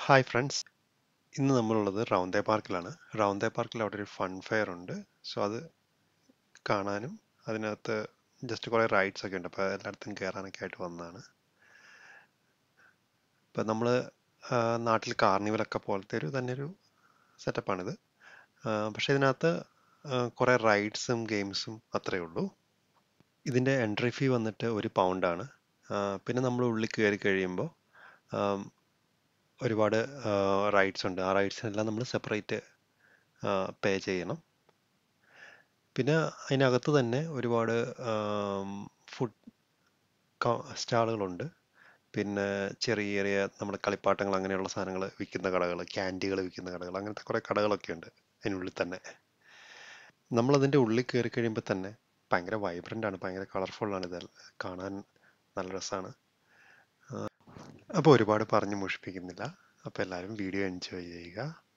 hi friends ഇന്ന് നമ്മളുള്ളത് റൗന്തേ പാർക്കിലാണ് റൗന്തേ പാർക്കിൽ അവിടെ ഒരു ഫൺ ഫെയർ ഉണ്ട് സോ അത് കാണാനും അതിനകത്ത് ജസ്റ്റ് കുറേ റൈഡ്സ് ഒക്കെ ഉണ്ട് അപ്പോൾ എല്ലായിടത്തും കയറാനൊക്കെ ആയിട്ട് വന്നതാണ് ഇപ്പം നമ്മൾ നാട്ടിൽ കാർണിവലൊക്കെ പോലത്തെ ഒരു തന്നെ ഒരു സെറ്റപ്പാണിത് പക്ഷേ ഇതിനകത്ത് കുറേ റൈഡ്സും ഗെയിംസും അത്രയേ ഉള്ളൂ ഇതിൻ്റെ എൻട്രി ഫീ വന്നിട്ട് ഒരു പൗണ്ടാണ് പിന്നെ നമ്മൾ ഉള്ളിൽ കയറി കഴിയുമ്പോൾ ഒരുപാട് റൈഡ്സ് ഉണ്ട് ആ റൈഡ്സിനെല്ലാം നമ്മൾ സെപ്പറേറ്റ് പേ ചെയ്യണം പിന്നെ അതിനകത്ത് തന്നെ ഒരുപാട് ഫുഡ് സ്റ്റാളുകളുണ്ട് പിന്നെ ചെറിയ ചെറിയ നമ്മുടെ കളിപ്പാട്ടങ്ങൾ അങ്ങനെയുള്ള സാധനങ്ങൾ വിൽക്കുന്ന കടകൾ ക്യാൻഡികൾ വിൽക്കുന്ന കടകൾ അങ്ങനത്തെ കുറേ കടകളൊക്കെ ഉണ്ട് അതിനുള്ളിൽ തന്നെ നമ്മളതിൻ്റെ ഉള്ളിൽ കയറി കഴിയുമ്പോൾ തന്നെ ഭയങ്കര വൈബ്രൻ്റ് ആണ് ഭയങ്കര കളർഫുള്ളാണ് ഇത് കാണാൻ നല്ല രസമാണ് അപ്പോൾ ഒരുപാട് പറഞ്ഞ് മുഷിപ്പിക്കുന്നില്ല അപ്പോൾ എല്ലാവരും വീഡിയോ എൻജോയ് ചെയ്യുക